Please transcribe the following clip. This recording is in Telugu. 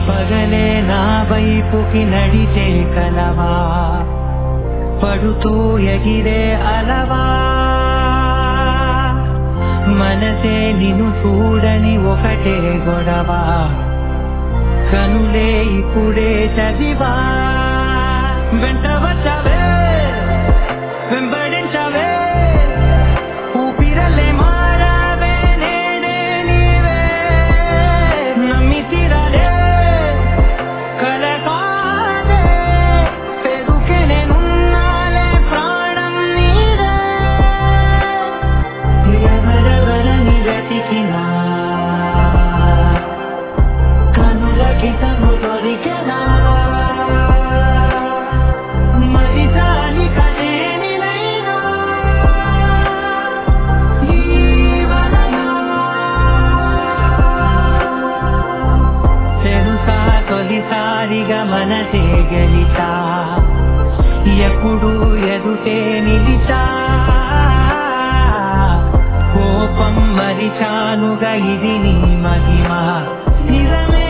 పగలే నా వైపుకి నడిచే కలవా పడుతూ ఎగిరే అలవా మనసే నిన్ను చూడని ఒకటే గొడవ కనులే ఇప్పుడే చదివా వెంట వచ్చావే వెంబడించవే ఊపిరలే మారావే నేనే నీవే నమ్మి తీరాలే కలకాలే పెరుకే నేనున్నాలే ప్రాణం నీరే ఎవరెవరని వెతికినా కనులకి తను దొరికెనా మరి దాని కదేనినైనా ఈ తెలుసా తొలిసారిగా మనసే గెలిచా ఎప్పుడు ఎదుటే నిలిచా కోపం మరిచానుగా ఇది నీ మహిమ నిజమే